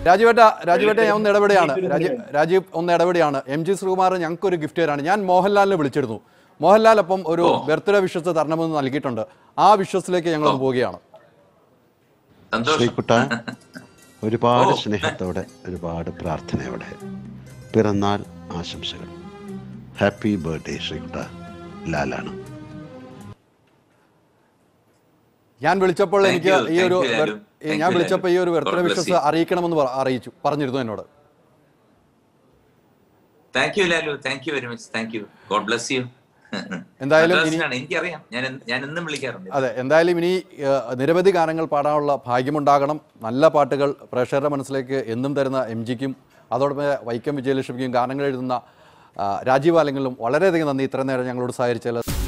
രാജീവേട്ട രാജീവേട്ട ഞാൻ ഒന്ന് ഇടപെടുകയാണ് രാജീവ് രാജീവ് ഒന്ന് ഇടപെടുകയാണ് എം ജി ശ്രീകുമാർ ഞങ്ങൾക്കൊരു ഗിഫ്റ്റ് തരാണ് ഞാൻ മോഹൻലാലിനെ വിളിച്ചിരുന്നു മോഹൻലാൽ അപ്പം ഒരു ബർത്ത്ഡേ വിശ്വസ് തരണമെന്ന് നൽകിയിട്ടുണ്ട് ആ വിശ്വസിലേക്ക് ഞങ്ങൾ പോവുകയാണ് സന്തോഷം ശ്രീകുട്ട ഒരുപാട് സ്നേഹത്തോടെ ഒരുപാട് പ്രാർത്ഥനയോടെ പിറന്നാൾ ആശംസകൾ ഹാപ്പി ബർത്ത്ഡേ ശ്രീകുട്ട ലാലാണ് ഞാൻ വിളിച്ചപ്പോൾ Thank എനിക്ക് you, ഈ ഒരു thank you, ലാലു. ഈ Thank ഞാൻ you, വിളിച്ചപ്പോൾ ഈ ലാലു. ഒരു ബർത്ത്ഡേ God bless വിശ്വസ് you. അറിയിക്കണമെന്ന് പറ- അറിയിച്ചു പറഞ്ഞിരുന്നു എന്നോട് thank you Lalu thank you very much thank you God bless you എന്തായാലും ഇനി- എനിക്കറിയാം ഞാൻ എന്ന്- ഞാൻ എന്നും വിളിക്കാറുണ്ട് അതെ എന്തായാലും ഇനി ഏഹ്, നിരവധി ഗാനങ്ങൾ പാടാനുള്ള ഭാഗ്യമുണ്ടാകണം നല്ല പാട്ടുകൾ പ്രേക്ഷകരുടെ മനസ്സിലേക്ക് എന്നും തരുന്ന എം ജിക്കും അതോടൊപ്പം വൈക്കം വിജയലക്ഷ്മിക്കും ഗാനങ്ങൾ എഴുതുന്ന ആ, രാജീവ് ആലങ്ങളിലും വളരെയധികം നന്ദി ഇത്രയും നേരം ഞങ്ങളോട് സഹകരിച്ചാൽ